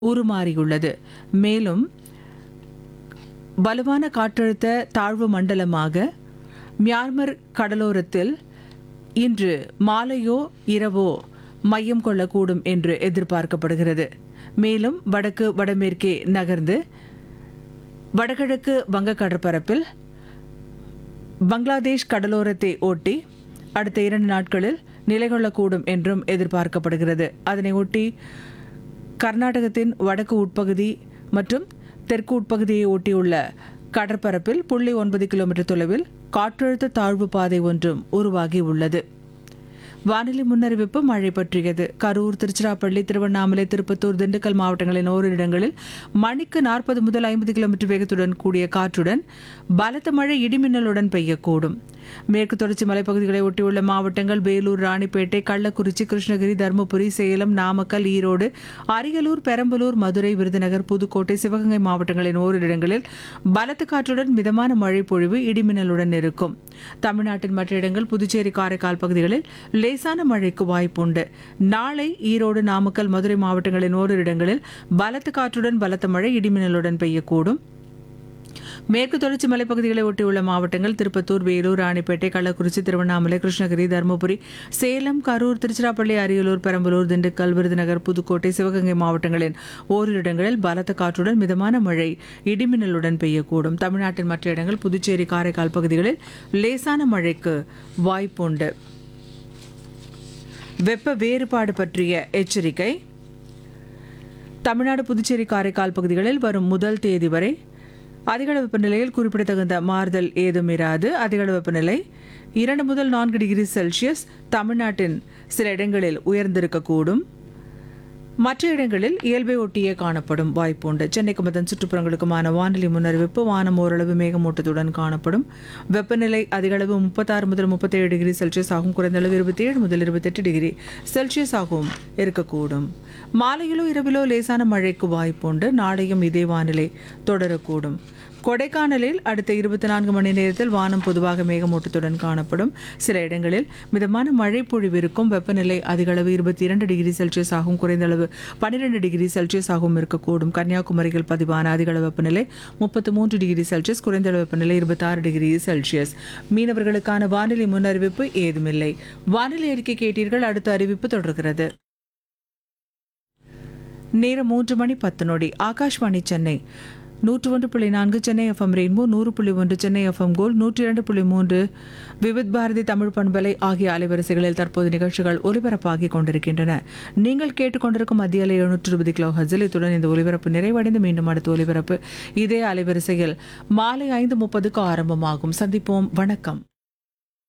உருமாறியுள்ளது மேலும் வலுவான காற்றழுத்த தாழ்வு மண்டலமாக மியான்மர் கடலோரத்தில் இன்று மாலையோ இரவோ மையம் கொள்ளக்கூடும் என்று எதிர்பார்க்கப்படுகிறது மேலும் வடக்கு வடமேற்கே நகர்ந்து வடகிழக்கு வங்க கடற்பரப்பில் பங்களாதேஷ் கடலோரத்தை ஒட்டி அடுத்த இரண்டு நாட்களில் நிலை கொள்ளக்கூடும் என்றும் எதிர்பார்க்கப்படுகிறது அதனை ஒட்டி கர்நாடகத்தின் வடக்கு உட்பகுதி மற்றும் தெற்கு உட்பகுதியை ஒட்டியுள்ள கடற்பரப்பில் புள்ளி ஒன்பது கிலோமீட்டர் தொலைவில் காற்றழுத்த தாழ்வு பாதை ஒன்றும் உருவாகி உள்ளது வானிலை முன்னறிவிப்பு மழை பற்றியது கரூர் திருச்சிராப்பள்ளி திருவண்ணாமலை திருப்பத்தூர் திண்டுக்கல் மாவட்டங்களின் ஓரிரு இடங்களில் மணிக்கு நாற்பது முதல் ஐம்பது கிலோமீட்டர் வேகத்துடன் கூடிய காற்றுடன் பலத்த மழை இடிமின்னலுடன் பெய்யக்கூடும் மேற்கு தொடர்ச்சி மலைப்பகுதிகளை ஒட்டியுள்ள மாவட்டங்கள் வேலூர் ராணிப்பேட்டை கள்ளக்குறிச்சி கிருஷ்ணகிரி தருமபுரி சேலம் நாமக்கல் ஈரோடு அரியலூர் பெரம்பலூர் மதுரை விருதுநகர் புதுக்கோட்டை சிவகங்கை மாவட்டங்களின் ஓரிரு இடங்களில் பலத்த காற்றுடன் மிதமான மழை பொழிவு இடிமின்னலுடன் இருக்கும் தமிழ்நாட்டின் மற்ற இடங்கள் புதுச்சேரி காரைக்கால் பகுதிகளில் லேசான மழைக்கு வாய்ப்புண்டு நாளை ஈரோடு நாமக்கல் மதுரை மாவட்டங்களின் ஓரிரு இடங்களில் பலத்த காற்றுடன் பலத்த மழை இடிமின்னலுடன் பெய்யக்கூடும் மேற்கு தொடர்ச்சி மலைப்பகுதிகளை ஒட்டியுள்ள மாவட்டங்கள் திருப்பத்தூர் வேலூர் ராணிப்பேட்டை கள்ளக்குறிச்சி திருவண்ணாமலை கிருஷ்ணகிரி தருமபுரி சேலம் கரூர் திருச்சிராப்பள்ளி அரியலூர் பெரம்பலூர் திண்டுக்கல் விருதுநகர் புதுக்கோட்டை சிவகங்கை மாவட்டங்களின் ஓரிரு இடங்களில் பலத்த காற்றுடன் மிதமான மழை இடிமின்னலுடன் பெய்யக்கூடும் தமிழ்நாட்டின் மற்ற இடங்கள் புதுச்சேரி காரைக்கால் பகுதிகளில் லேசான மழைக்கு வாய்ப்புண்டு வெப்ப வேறுபாடு பற்றிய எச்சரிக்கை தமிழ்நாடு புதுச்சேரி காரைக்கால் பகுதிகளில் வரும் முதல் தேதி வரை அதிகளவு வெப்பநிலையில் குறிப்பிடத்தகுந்த மாறுதல் ஏதும் இராது அதிகளவு வெப்பநிலை இரண்டு முதல் நான்கு டிகிரி செல்சியஸ் தமிழ்நாட்டின் சில இடங்களில் உயர்ந்திருக்கக்கூடும் மற்ற இடங்களில் இயல்பை ஒட்டியே காணப்படும் வாய்ப்புண்டு சென்னைக்கும் அதன் சுற்றுப்புறங்களுக்குமான வானிலை முன்னறிவிப்பு வானம் ஓரளவு மேகமூட்டத்துடன் காணப்படும் வெப்பநிலை அதிகளவு முப்பத்தாறு முதல் முப்பத்தேழு டிகிரி செல்சியஸ் ஆகும் குறைந்த அளவு இருபத்தி ஏழு முதல் இருபத்தெட்டு டிகிரி செல்சியஸ் ஆகவும் இருக்கக்கூடும் மாலையிலோ இரவிலோ லேசான மழைக்கு வாய்ப்புண்டு நாளையும் இதே வானிலை தொடரக்கூடும் கொடைக்கானலில் அடுத்த இருபத்தி நான்கு மணி நேரத்தில் வானம் பொதுவாக மேகமூட்டத்துடன் காணப்படும் சில இடங்களில் மிதமான மழை பொழிவு இருக்கும் வெப்பநிலை அதிகளவு இருபத்தி இரண்டு டிகிரி செல்சியஸ் ஆகும் குறைந்த அளவு பன்னிரெண்டு டிகிரி செல்சியஸ் ஆகவும் இருக்கக்கூடும் கன்னியாகுமரியில் பதிவான அதிகளவு வெப்பநிலை முப்பத்து மூன்று டிகிரி செல்சியஸ் குறைந்த அளவு வெப்பநிலை இருபத்தாறு டிகிரி செல்சியஸ் மீனவர்களுக்கான வானிலை முன்னறிவிப்பு ஏதுமில்லை வானிலை அறிக்கை கேட்டீர்கள் அடுத்த அறிவிப்பு தொடர்கிறது நேரம் மூன்று மணி பத்து நொடி ஆகாஷ்வாணி சென்னை நூற்று ஒன்று புள்ளி நான்கு சென்னை எஃப்எம் ரெயின்போ நூறு புள்ளி ஒன்று சென்னை எஃப்எம் கோல் நூற்றி இரண்டு புள்ளி மூன்று விவித் பாரதி தமிழ் பண்பலை ஆகிய அலைவரிசைகளில் தற்போது நிகழ்ச்சிகள் ஒலிபரப்பாகி கொண்டிருக்கின்றன நீங்கள் கேட்டுக்கொண்டிருக்கும் மத்திய அலை எழுநூற்று இருபது கிலோ ஹஜில் இத்துடன் இந்த ஒலிபரப்பு நிறைவடைந்து மீண்டும் அடுத்த ஒலிபரப்பு இதே அலைவரிசையில் மாலை ஐந்து முப்பதுக்கு ஆரம்பமாகும் சந்திப்போம் வணக்கம்